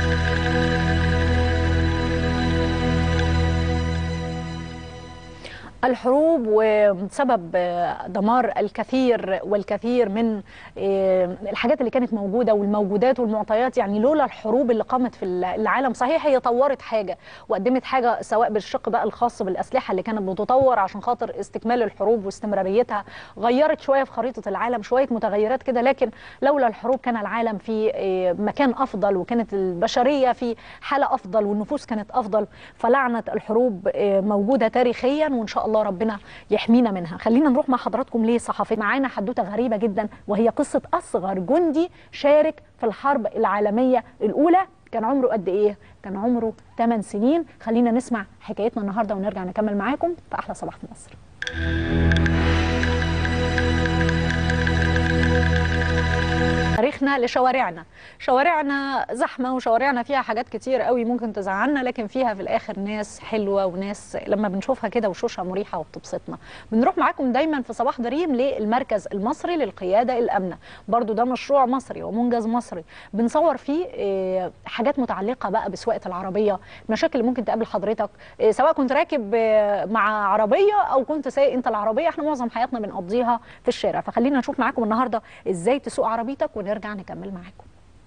الحروب وسبب دمار الكثير والكثير من الحاجات اللي كانت موجوده والموجودات والمعطيات يعني لولا الحروب اللي قامت في العالم صحيح هي طورت حاجه وقدمت حاجه سواء بالشق بقى الخاص بالاسلحه اللي كانت بتطور عشان خاطر استكمال الحروب واستمراريتها غيرت شويه في خريطه العالم شويه متغيرات كده لكن لولا الحروب كان العالم في مكان افضل وكانت البشريه في حاله افضل والنفوس كانت افضل فلعنه الحروب موجوده تاريخيا وان شاء الله الله ربنا يحمينا منها خلينا نروح مع حضراتكم ليه صحفي معانا حدوته غريبه جدا وهي قصه اصغر جندي شارك في الحرب العالميه الاولى كان عمره قد ايه كان عمره 8 سنين خلينا نسمع حكايتنا النهارده ونرجع نكمل معاكم في احلى صباح في مصر تاريخنا لشوارعنا شوارعنا زحمه وشوارعنا فيها حاجات كتير قوي ممكن تزعلنا لكن فيها في الاخر ناس حلوه وناس لما بنشوفها كده وشوشها مريحه وبتبسطنا بنروح معاكم دايما في صباح دريم للمركز المصري للقياده الامنه برضو ده مشروع مصري ومنجز مصري بنصور فيه حاجات متعلقه بقى بسواقه العربيه المشاكل اللي ممكن تقابل حضرتك سواء كنت راكب مع عربيه او كنت سايق انت العربيه احنا معظم حياتنا بنقضيها في الشارع فخلينا نشوف معاكم النهارده ازاي تسوق عربيتك ونرجع نكمل معاكم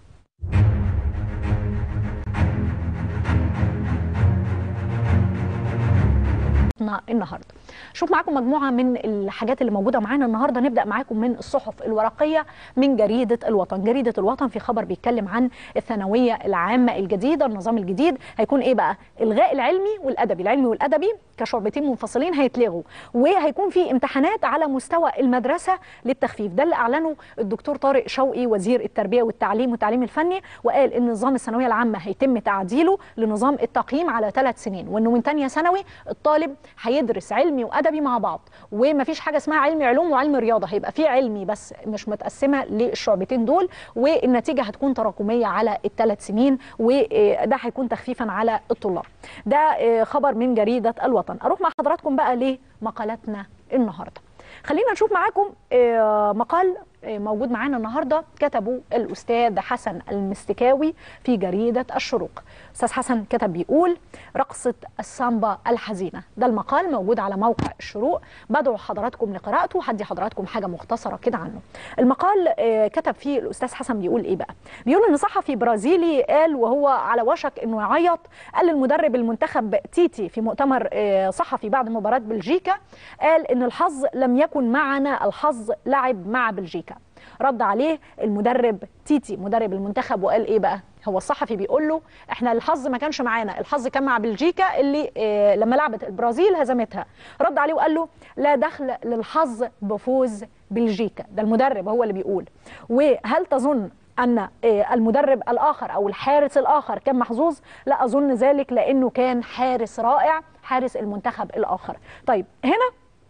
النهارده شوف معاكم مجموعه من الحاجات اللي موجوده معانا النهارده نبدا معاكم من الصحف الورقيه من جريده الوطن جريده الوطن في خبر بيتكلم عن الثانويه العامه الجديده النظام الجديد هيكون ايه بقى الغاء العلمي والادبي العلمي والادبي كشعبتين منفصلين هيتلغوا وهيكون في امتحانات على مستوى المدرسه للتخفيف ده اللي اعلنه الدكتور طارق شوقي وزير التربيه والتعليم والتعليم الفني وقال ان نظام الثانويه العامه هيتم تعديله لنظام التقييم على ثلاث سنين وانه من ثانيه ثانوي الطالب هيدرس علمي وادبي مع بعض ومفيش حاجه اسمها علمي علوم وعلم رياضه هيبقى في علمي بس مش متقسمه للشعبتين دول والنتيجه هتكون تراكميه على الثلاث سنين وده هيكون تخفيفا على الطلاب ده خبر من جريده الوطن اروح مع حضراتكم بقى لمقالاتنا النهارده خلينا نشوف معاكم مقال موجود معانا النهارده كتبه الاستاذ حسن المستكاوي في جريده الشروق استاذ حسن كتب بيقول رقصه السامبا الحزينه ده المقال موجود على موقع الشروق بدعو حضراتكم لقراءته وهدي حضراتكم حاجه مختصره كده عنه المقال كتب فيه الاستاذ حسن بيقول ايه بقى بيقول ان صحفي برازيلي قال وهو على وشك انه يعيط قال للمدرب المنتخب تيتي في مؤتمر صحفي بعد مباراه بلجيكا قال ان الحظ لم يكن معنا الحظ لعب مع بلجيكا رد عليه المدرب تيتي مدرب المنتخب وقال ايه بقى هو الصحفي بيقول له احنا الحظ ما كانش معانا الحظ كان مع بلجيكا اللي اه لما لعبت البرازيل هزمتها رد عليه وقال له لا دخل للحظ بفوز بلجيكا ده المدرب هو اللي بيقول وهل تظن ان المدرب الاخر او الحارس الاخر كان محظوظ لا اظن ذلك لانه كان حارس رائع حارس المنتخب الاخر طيب هنا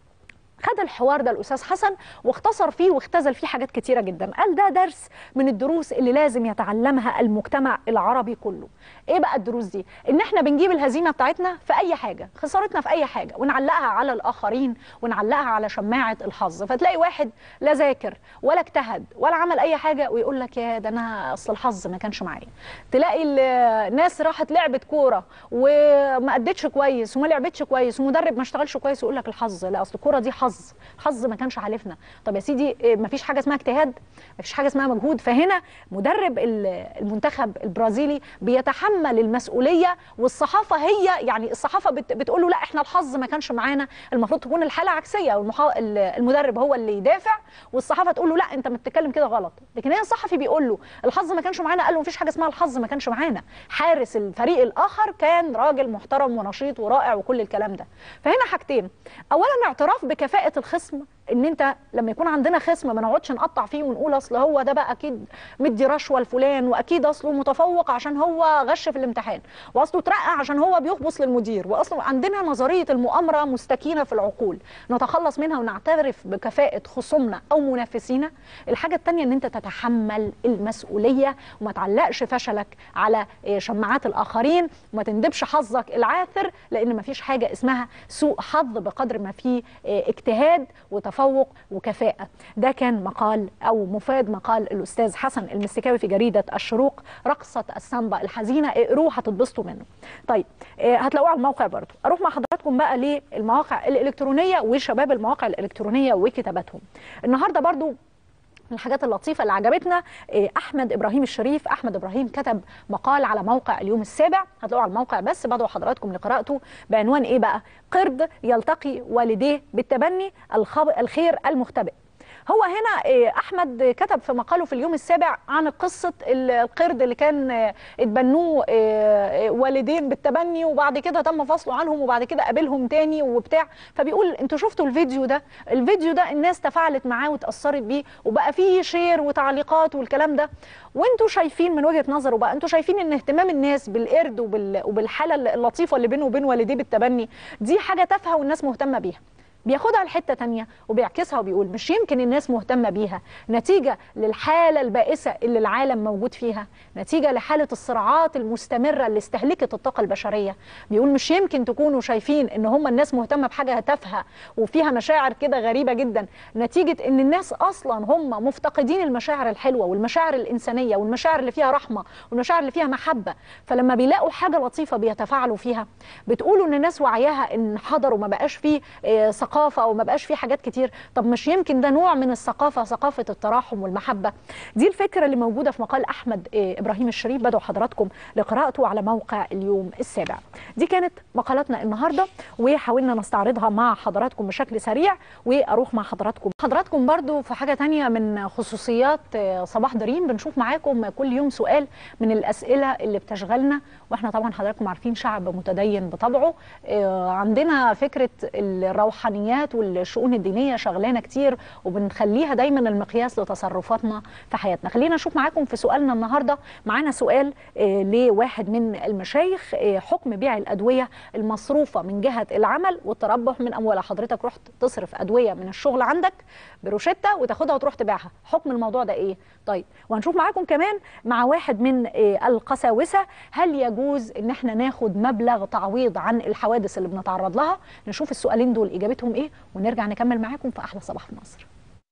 خد الحوار ده الاستاذ حسن واختصر فيه واختزل فيه حاجات كتيره جدا قال ده درس من الدروس اللي لازم يتعلمها المجتمع العربي كله ايه بقى الدروس دي ان احنا بنجيب الهزيمه بتاعتنا في اي حاجه خسارتنا في اي حاجه ونعلقها على الاخرين ونعلقها على شماعه الحظ فتلاقي واحد لا ذاكر ولا اجتهد ولا عمل اي حاجه ويقول لك يا ده انا اصل الحظ ما كانش معايا تلاقي الناس راحت لعبت كوره وما ادتش كويس وما لعبتش كويس ومدرب ما اشتغلش كويس ويقول لك الحظ لا اصل الكوره دي حظ حظ حظ ما كانش حالفنا طب يا سيدي ما فيش حاجه اسمها اجتهاد ما فيش حاجه اسمها مجهود فهنا مدرب المنتخب البرازيلي بيتحمل المسؤوليه والصحافه هي يعني الصحافه بتقول له لا احنا الحظ ما كانش معانا المفروض تكون الحاله عكسيه والمحا... المدرب هو اللي يدافع والصحافه تقول له لا انت بتتكلم كده غلط لكن هنا الصحفي بيقول له الحظ ما كانش معانا قال له ما فيش حاجه اسمها الحظ ما كانش معانا حارس الفريق الاخر كان راجل محترم ونشيط ورائع وكل الكلام ده فهنا حاجتين اولا اعتراف بكفاءه الخصم ان انت لما يكون عندنا خصم ما نقعدش نقطع فيه ونقول اصل هو ده بقى اكيد مدي رشوه لفلان واكيد اصله متفوق عشان هو غش في الامتحان واصله اترقى عشان هو بيخبص للمدير واصله عندنا نظريه المؤامره مستكينه في العقول نتخلص منها ونعترف بكفاءه خصومنا او منافسينا الحاجه الثانيه ان انت تتحمل المسؤوليه وما تعلقش فشلك على شماعات الاخرين وما تندبش حظك العاثر لان ما فيش حاجه اسمها سوء حظ بقدر ما فيه اجتهاد وتفكير وتفوق وكفاءه ده كان مقال او مفاد مقال الاستاذ حسن المستكاوي في جريده الشروق رقصه السامبا الحزينه اقروه هتتبسطوا منه طيب آه، هتلاقوه على الموقع برضه اروح مع حضراتكم بقى للمواقع الالكترونيه وشباب المواقع الالكترونيه وكتاباتهم النهارده برضو من الحاجات اللطيفة اللي عجبتنا إيه، أحمد إبراهيم الشريف أحمد إبراهيم كتب مقال على موقع اليوم السابع هتلاقوه على الموقع بس بدعو حضراتكم لقراءته بعنوان إيه بقى قرد يلتقي والديه بالتبني الخب... الخير المختبئ هو هنا إيه، احمد كتب في مقاله في اليوم السابع عن قصه القرد اللي كان آه، اتبنوه آه، والدين بالتبني وبعد كده تم فصله عنهم وبعد كده قابلهم تاني وبتاع فبيقول انتوا شفتوا الفيديو ده الفيديو ده الناس تفاعلت معاه وتاثرت بيه وبقى فيه شير وتعليقات والكلام ده وانتوا شايفين من وجهه نظره بقى انتوا شايفين ان اهتمام الناس بالقرد وبال... وبالحاله اللطيفه اللي بينه وبين والديه بالتبني دي حاجه تافهه والناس مهتمه بيها بياخدها لحته تانية وبيعكسها وبيقول مش يمكن الناس مهتمه بيها نتيجه للحاله البائسه اللي العالم موجود فيها نتيجه لحاله الصراعات المستمره اللي استهلكت الطاقه البشريه بيقول مش يمكن تكونوا شايفين ان هم الناس مهتمه بحاجه تافهه وفيها مشاعر كده غريبه جدا نتيجه ان الناس اصلا هم مفتقدين المشاعر الحلوه والمشاعر الانسانيه والمشاعر اللي فيها رحمه والمشاعر اللي فيها محبه فلما بيلاقوا حاجه لطيفه بيتفاعلوا فيها بتقولوا ان الناس وعيها انحدر وما بقاش فيه آه، ثقافه وما بقاش فيه حاجات كتير طب مش يمكن ده نوع من الثقافه ثقافه التراحم والمحبه دي الفكره اللي موجوده في مقال احمد آه، ابراهيم الشريف بدعو حضراتكم لقراءته على موقع اليوم السابع دي كانت مقالاتنا النهارده وحاولنا نستعرضها مع حضراتكم بشكل سريع واروح مع حضراتكم حضراتكم برضو في حاجه تانية من خصوصيات آه، صباح دريم بنشوف معاكم كل يوم سؤال من الاسئله اللي بتشغلنا واحنا طبعا حضراتكم عارفين شعب متدين بطبعه آه، عندنا فكره الروحانيات والشؤون الدينيه شغلانه كتير وبنخليها دايما المقياس لتصرفاتنا في حياتنا خلينا نشوف معاكم في سؤالنا النهارده معانا سؤال آه، لواحد من المشايخ آه، حكم بيع الادويه المصروفه من جهه العمل والتربح من اموالها حضرتك رحت تصرف ادويه من الشغل عندك بروشته وتاخدها وتروح تبيعها حكم الموضوع ده ايه طيب وهنشوف معاكم كمان مع واحد من آه، القساوسه هل يجوز ان احنا ناخد مبلغ تعويض عن الحوادث اللي بنتعرض لها نشوف السؤالين دول اجابتهم ايه ونرجع نكمل معاكم في احلى صباح في مصر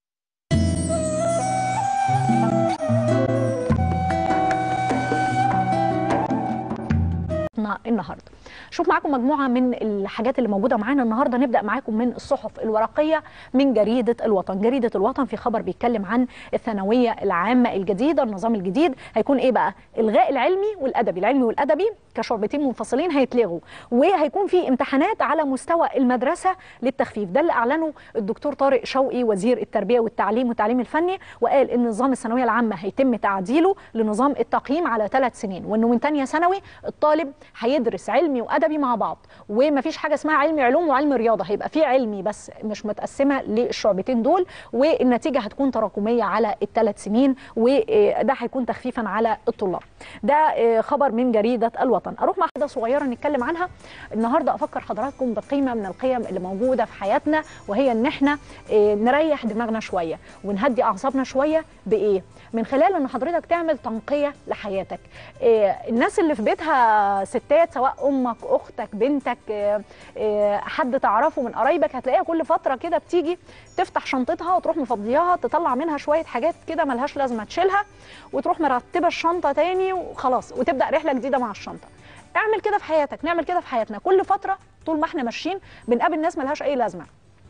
حلقتنا النهارده شوف معاكم مجموعه من الحاجات اللي موجوده معانا النهارده نبدا معاكم من الصحف الورقيه من جريده الوطن جريده الوطن في خبر بيتكلم عن الثانويه العامه الجديده النظام الجديد هيكون ايه بقى الغاء العلمي والادبي العلمي والادبي كشعبتين منفصلين هيتلغوا وهيكون في امتحانات على مستوى المدرسه للتخفيف ده اللي اعلنه الدكتور طارق شوقي وزير التربيه والتعليم والتعليم الفني وقال ان نظام الثانويه العامه هيتم تعديله لنظام التقييم على ثلاث سنين وانه من ثانيه ثانوي الطالب هيدرس علمي وادبي مع بعض ومفيش حاجه اسمها علمي علوم وعلم رياضه هيبقى في علمي بس مش متقسمه للشعبتين دول والنتيجه هتكون تراكميه على الثلاث سنين وده هيكون تخفيفا على الطلاب ده آه، خبر من جريده الوطن اروح مع حاجه صغيره نتكلم عنها النهارده افكر حضراتكم بقيمه من القيم اللي موجوده في حياتنا وهي ان احنا آه، نريح دماغنا شويه ونهدي اعصابنا شويه بايه من خلال ان حضرتك تعمل تنقيه لحياتك آه، الناس اللي في بيتها ستات سواء امك اختك بنتك آه، آه، حد تعرفه من قرايبك هتلاقيها كل فتره كده بتيجي تفتح شنطتها وتروح مفضياها تطلع منها شويه حاجات كده ملهاش لازمه تشيلها وتروح مرتبه الشنطه تاني وخلاص وتبدا رحله جديده مع الشنطه اعمل كده في حياتك نعمل كده في حياتنا كل فتره طول ما احنا ماشيين بنقابل ناس ملهاش اي لازمه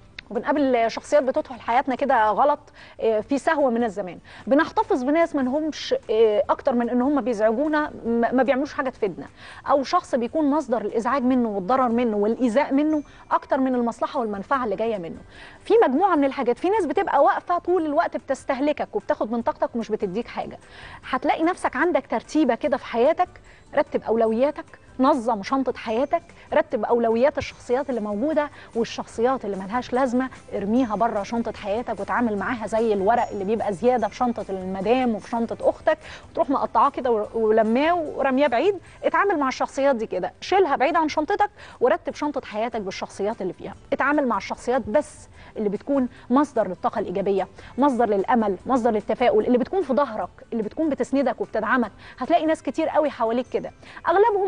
وبنقابل شخصيات بتدخل حياتنا كده غلط آه، في سهوه من الزمان بنحتفظ بناس ما لهمش آه، اكتر من ان هم بيزعجونا م- ما بيعملوش حاجه تفيدنا او شخص بيكون مصدر الازعاج منه والضرر منه والايذاء منه اكتر من المصلحه والمنفعه اللي جايه منه في مجموعه من الحاجات في ناس بتبقى واقفه طول الوقت بتستهلكك وبتاخد من طاقتك ومش بتديك حاجه هتلاقي نفسك عندك ترتيبه كده في حياتك رتب اولوياتك نظم شنطه حياتك رتب اولويات الشخصيات اللي موجوده والشخصيات اللي ملهاش لازمه ارميها بره شنطه حياتك وتعامل معاها زي الورق اللي بيبقى زياده في شنطه المدام وفي شنطه اختك وتروح مقطعاه كده ور- ولماه ورمياه بعيد اتعامل مع الشخصيات دي كده شيلها بعيد عن شنطتك ورتب شنطه حياتك بالشخصيات اللي فيها اتعامل مع الشخصيات بس اللي بتكون مصدر للطاقه الايجابيه مصدر للامل مصدر للتفاؤل اللي بتكون في ظهرك اللي بتكون بتسندك وبتدعمك هتلاقي ناس كتير قوي حواليك كده اغلبهم واولهم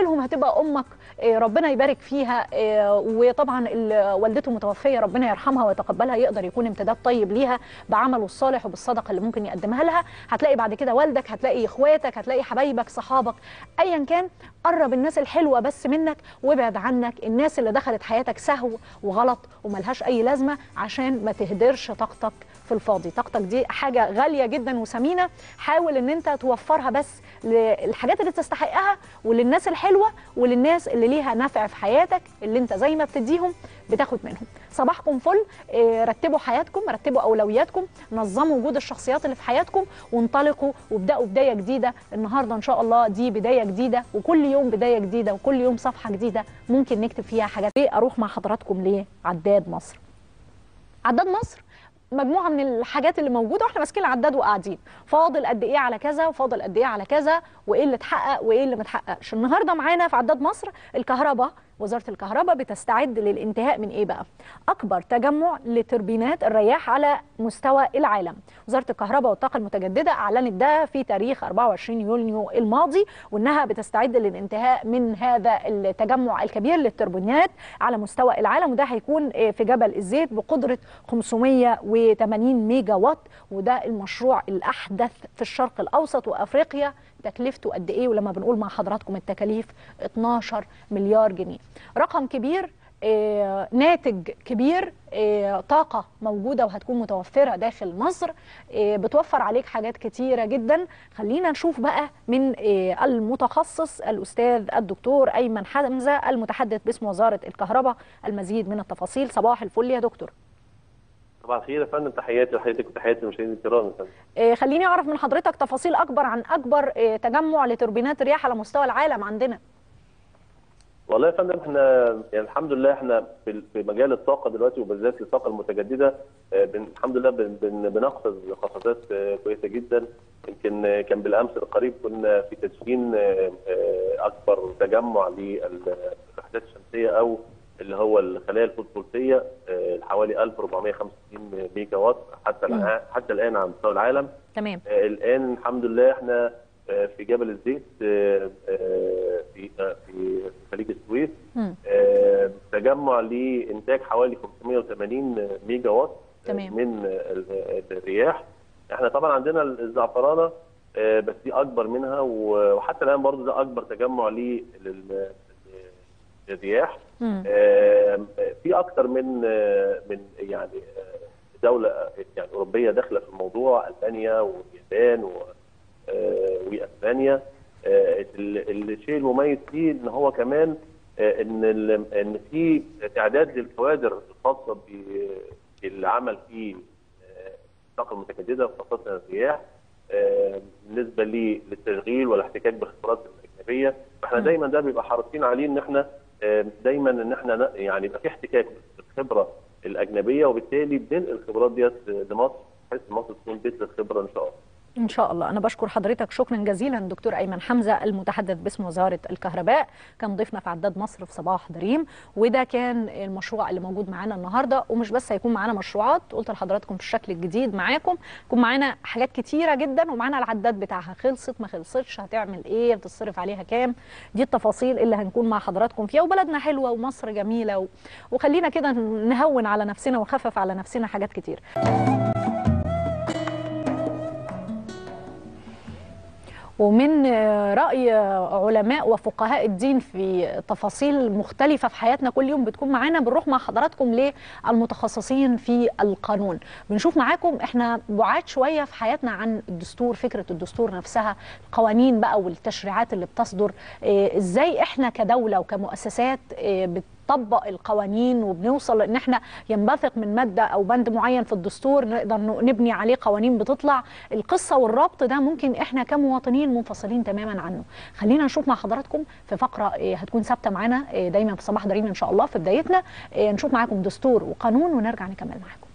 لهم هتبقى امك آه، ربنا يبارك فيها آه، وطبعا ال- والدته متوفيه ربنا يرحمها ويتقبلها يقدر يكون امتداد طيب ليها بعمله الصالح وبالصدقه اللي ممكن يقدمها لها هتلاقي بعد كده والدك هتلاقي اخواتك هتلاقي حبايبك صحابك ايا كان قرب الناس الحلوه بس منك وابعد عنك الناس اللي دخلت حياتك سهو وغلط وملهاش اي لازمه عشان ما تهدرش طاقتك في الفاضي طاقتك دي حاجه غاليه جدا وثمينه حاول ان انت توفرها بس للحاجات اللي تستحقها وللناس الحلوه وللناس اللي ليها نفع في حياتك اللي انت زي ما بتديهم بتاخد منهم صباحكم فل آه، رتبوا حياتكم رتبوا اولوياتكم نظموا وجود الشخصيات اللي في حياتكم وانطلقوا وابداوا بدايه جديده النهارده ان شاء الله دي بدايه جديده وكل يوم بدايه جديده وكل يوم صفحه جديده ممكن نكتب فيها حاجات ليه اروح مع حضراتكم لعداد مصر عداد مصر مجموعه من الحاجات اللي موجوده واحنا ماسكين العداد وقاعدين فاضل قد ايه على كذا وفاضل قد ايه على كذا وايه اللي اتحقق وايه اللي ما اتحققش النهارده معانا في عداد مصر الكهرباء وزاره الكهرباء بتستعد للانتهاء من ايه بقى اكبر تجمع لتوربينات الرياح على مستوى العالم وزاره الكهرباء والطاقه المتجدده اعلنت ده في تاريخ 24 يونيو الماضي وانها بتستعد للانتهاء من هذا التجمع الكبير للتوربينات على مستوى العالم وده هيكون آه، في جبل الزيت بقدره 580 ميجا وات وده المشروع الاحدث في الشرق الاوسط وافريقيا تكلفته قد ايه ولما بنقول مع حضراتكم التكاليف 12 مليار جنيه رقم كبير آه، ناتج كبير آه، طاقة موجودة وهتكون متوفرة داخل مصر آه، بتوفر عليك حاجات كتيرة جدا خلينا نشوف بقى من آه، المتخصص الأستاذ الدكتور أيمن حمزة المتحدث باسم وزارة الكهرباء المزيد من التفاصيل صباح الفل يا دكتور طبعا خير يا فندم تحياتي لحضرتك وتحياتي للمشاهدين الكرام يا فندم آه، خليني أعرف من حضرتك تفاصيل أكبر عن أكبر آه، تجمع لتوربينات الرياح على مستوى العالم عندنا والله يا فندم احنا يعني الحمد لله احنا في في مجال الطاقه دلوقتي وبالذات الطاقه المتجدده آه، بن الحمد لله بن بن بنقفز قفزات آه، كويسه جدا يمكن آه، كان بالامس القريب كنا في تدشين آه، آه، اكبر تجمع للوحدات الشمسيه او اللي هو الخلايا الفوتوفولتيه آه، حوالي 1465 ميجا وات حتى مم. الآن حتى الان على مستوى العالم تمام آه، الان الحمد لله احنا آه، في جبل الزيت آه، آه، في آه، في خليج السويس مم. آه، تجمع لانتاج حوالي 580 ميجا وات آه، تمام. من آه، ال- الرياح احنا طبعا عندنا الزعفرانه آه، بس دي اكبر منها و- وحتى الان برضو ده اكبر تجمع لل- لل- للرياح مم. آه، في اكتر من آه، من يعني آه، دوله آه، يعني اوروبيه داخله في الموضوع المانيا واليابان و- آه، واسبانيا آه، ال- الشيء المميز فيه ان هو كمان آه، ان ال- ان في اعداد للكوادر الخاصه ب- بالعمل في آه، الطاقه المتجدده خاصه الرياح آه، بالنسبه لي- للتشغيل والاحتكاك بالخبرات الاجنبيه فاحنا مم. دايما ده بيبقى حريصين عليه ان احنا آه، دايما ان احنا ن- يعني يبقى في احتكاك بالخبره الاجنبيه وبالتالي بننقل الخبرات ديت لمصر بحيث مصر تكون بيت للخبره ان شاء الله. إن شاء الله أنا بشكر حضرتك شكرا جزيلا دكتور أيمن حمزة المتحدث باسم وزارة الكهرباء كان ضيفنا في عداد مصر في صباح دريم وده كان المشروع اللي موجود معانا النهاردة ومش بس هيكون معانا مشروعات قلت لحضراتكم في الشكل الجديد معاكم يكون معانا حاجات كتيرة جدا ومعانا العداد بتاعها خلصت ما خلصتش هتعمل إيه بتصرف عليها كام دي التفاصيل اللي هنكون مع حضراتكم فيها وبلدنا حلوة ومصر جميلة و... وخلينا كده نهون على نفسنا ونخفف على نفسنا حاجات كتير ومن رأي علماء وفقهاء الدين في تفاصيل مختلفة في حياتنا كل يوم بتكون معانا بنروح مع حضراتكم للمتخصصين في القانون بنشوف معاكم احنا بعاد شوية في حياتنا عن الدستور فكرة الدستور نفسها القوانين بقى والتشريعات اللي بتصدر إيه، ازاي احنا كدولة وكمؤسسات إيه، بت بنطبق القوانين وبنوصل ان احنا ينبثق من ماده او بند معين في الدستور نقدر ن- نبني عليه قوانين بتطلع القصه والربط ده ممكن احنا كمواطنين منفصلين تماما عنه خلينا نشوف مع حضراتكم في فقره إيه، هتكون ثابته معانا إيه، دايما في صباح دريم ان شاء الله في بدايتنا إيه، نشوف معاكم دستور وقانون ونرجع نكمل معاكم